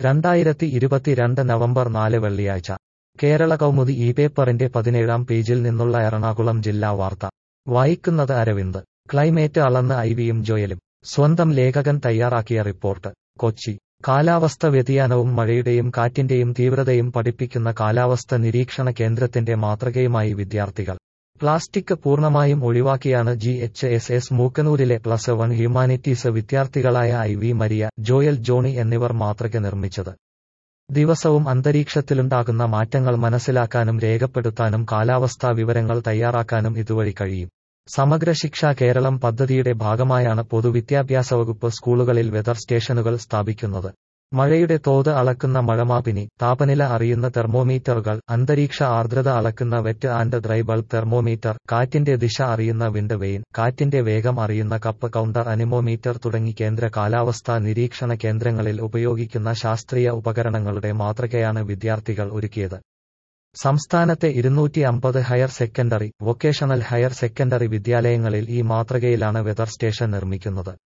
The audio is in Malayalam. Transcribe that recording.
രണ്ടായിരത്തി ഇരുപത്തിരണ്ട് നവംബർ നാല് വെള്ളിയാഴ്ച കേരള കൗമുദി ഈ പേപ്പറിന്റെ പതിനേഴാം പേജിൽ നിന്നുള്ള എറണാകുളം ജില്ലാ വാർത്ത വായിക്കുന്നത് അരവിന്ദ് ക്ലൈമേറ്റ് അളന്ന് ഐവിയും ജോയലും സ്വന്തം ലേഖകൻ തയ്യാറാക്കിയ റിപ്പോർട്ട് കൊച്ചി കാലാവസ്ഥ വ്യതിയാനവും മഴയുടെയും കാറ്റിന്റെയും തീവ്രതയും പഠിപ്പിക്കുന്ന കാലാവസ്ഥ നിരീക്ഷണ കേന്ദ്രത്തിന്റെ മാതൃകയുമായി വിദ്യാർത്ഥികൾ പ്ലാസ്റ്റിക് പൂർണ്ണമായും ഒഴിവാക്കിയാണ് ജി എച്ച് എസ് എസ് മൂക്കനൂരിലെ പ്ലസ് വൺ ഹ്യൂമാനിറ്റീസ് വിദ്യാർത്ഥികളായ ഐ വി മരിയ ജോയൽ ജോണി എന്നിവർ മാതൃക നിർമ്മിച്ചത് ദിവസവും അന്തരീക്ഷത്തിലുണ്ടാകുന്ന മാറ്റങ്ങൾ മനസ്സിലാക്കാനും രേഖപ്പെടുത്താനും കാലാവസ്ഥാ വിവരങ്ങൾ തയ്യാറാക്കാനും ഇതുവഴി കഴിയും സമഗ്ര ശിക്ഷ കേരളം പദ്ധതിയുടെ ഭാഗമായാണ് പൊതുവിദ്യാഭ്യാസ വകുപ്പ് സ്കൂളുകളിൽ വെതർ സ്റ്റേഷനുകൾ സ്ഥാപിക്കുന്നത് മഴയുടെ തോത് അളക്കുന്ന മഴമാപിനി താപനില അറിയുന്ന തെർമോമീറ്ററുകൾ അന്തരീക്ഷ ആർദ്രത അളക്കുന്ന wet and dry bulb thermometer കാറ്റിന്റെ ദിശ അറിയുന്ന വിൻഡ് വെയിൻ കാറ്റിന്റെ വേഗം അറിയുന്ന കപ്പ് കൗണ്ടർ അനിമോമീറ്റർ തുടങ്ങി കേന്ദ്ര കാലാവസ്ഥാ നിരീക്ഷണ കേന്ദ്രങ്ങളിൽ ഉപയോഗിക്കുന്ന ശാസ്ത്രീയ ഉപകരണങ്ങളുടെ മാതൃകയാണ് വിദ്യാർത്ഥികൾ ഒരുക്കിയത് സംസ്ഥാനത്തെ ഇരുന്നൂറ്റി അമ്പത് higher secondary vocational higher secondary വിദ്യാലയങ്ങളിൽ ഈ മാതൃകയിലാണ് വെതർ സ്റ്റേഷൻ നിർമ്മിക്കുന്നത്